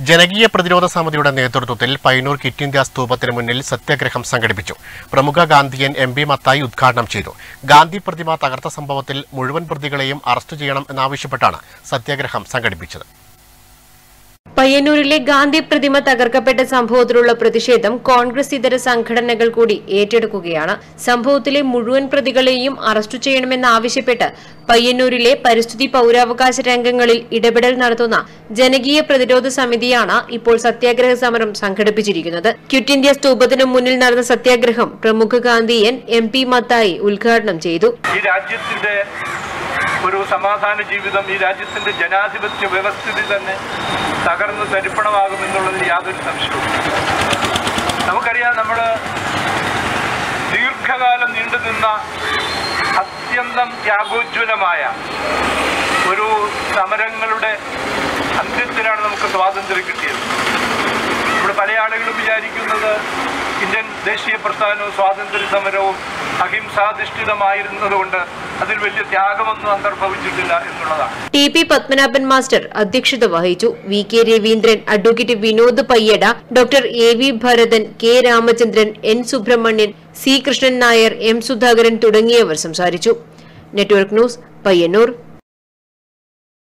ജനകീയ പ്രതിരോധ സമിതിയുടെ നേതൃത്വത്തിൽ പയ്യന്നൂർ കിറ്റ് ഇന്ത്യ സ്തൂപത്തിന് മുന്നിൽ സത്യാഗ്രഹം സംഘടിപ്പിച്ചു പ്രമുഖ ഗാന്ധിയൻ എം ബി മത്തായി ഉദ്ഘാടനം ചെയ്തു ഗാന്ധി പ്രതിമ തകർത്ത സംഭവത്തിൽ മുഴുവൻ പ്രതികളെയും അറസ്റ്റ് ചെയ്യണം എന്നാവശ്യപ്പെട്ടാണ് സത്യാഗ്രഹം സംഘടിപ്പിച്ചത് പയ്യന്നൂരിലെ ഗാന്ധി പ്രതിമ തകർക്കപ്പെട്ട സംഭവത്തിലുള്ള പ്രതിഷേധം കോൺഗ്രസ് ഇതര സംഘടനകൾ കൂടി ഏറ്റെടുക്കുകയാണ് സംഭവത്തിലെ മുഴുവൻ പ്രതികളെയും അറസ്റ്റ് ചെയ്യണമെന്നാവശ്യപ്പെട്ട് പയ്യന്നൂരിലെ പരിസ്ഥിതി പൌരാവകാശ രംഗങ്ങളിൽ ഇടപെടൽ നടത്തുന്ന ജനകീയ പ്രതിരോധ സമിതിയാണ് ഇപ്പോൾ സത്യാഗ്രഹ സമരം സംഘടിപ്പിച്ചിരിക്കുന്നത് ക്വിറ്റ് ഇന്ത്യ സ്തൂപത്തിനു മുന്നിൽ നടന്ന സത്യാഗ്രഹം പ്രമുഖ ഗാന്ധിയൻ എം പി മത്തായി ഉദ്ഘാടനം ചെയ്തു ഈ രാജ്യത്തിന്റെ ഒരു സമാധാന ജീവിതം ഈ രാജ്യത്തിന്റെ ജനാധിപത്യ വ്യവസ്ഥിതി തന്നെ തകർന്ന് തരിപ്പണമാകുമെന്നുള്ളതിൽ യാതൊരു സംശയവും നമുക്കറിയാം നമ്മൾ ദീർഘകാലം നീണ്ടുനിന്ന അത്യന്തം ത്യാഗോജ്വലമായ ഒരു സമരങ്ങളുടെ അന്ത്യത്തിലാണ് നമുക്ക് സ്വാതന്ത്ര്യം കിട്ടിയത് നമ്മൾ പല ആളുകളും വിചാരിക്കുന്നത് ഇന്ത്യൻ ദേശീയ പ്രസ്ഥാനവും സ്വാതന്ത്ര്യ സമരവും അഹിംസാധിഷ്ഠിതമായിരുന്നതുകൊണ്ട് അതിൽ വലിയ ത്യാഗമൊന്നും അന്തർഭവിച്ചിട്ടില്ല എന്നുള്ളതാണ് ടി പി പത്മനാഭൻ മാസ്റ്റർ അധ്യക്ഷത വഹിച്ചു V K Raveendran advocate Vinod Payyada doctor A V Bharathan K Ramachandran N Subramanian C Krishnan Nair M Sudhakaran തുടങ്ങിയവർ സംസാരിച്ചു നെറ്റ്വർക്ക് ന്യൂസ് പയ്യന്നൂർ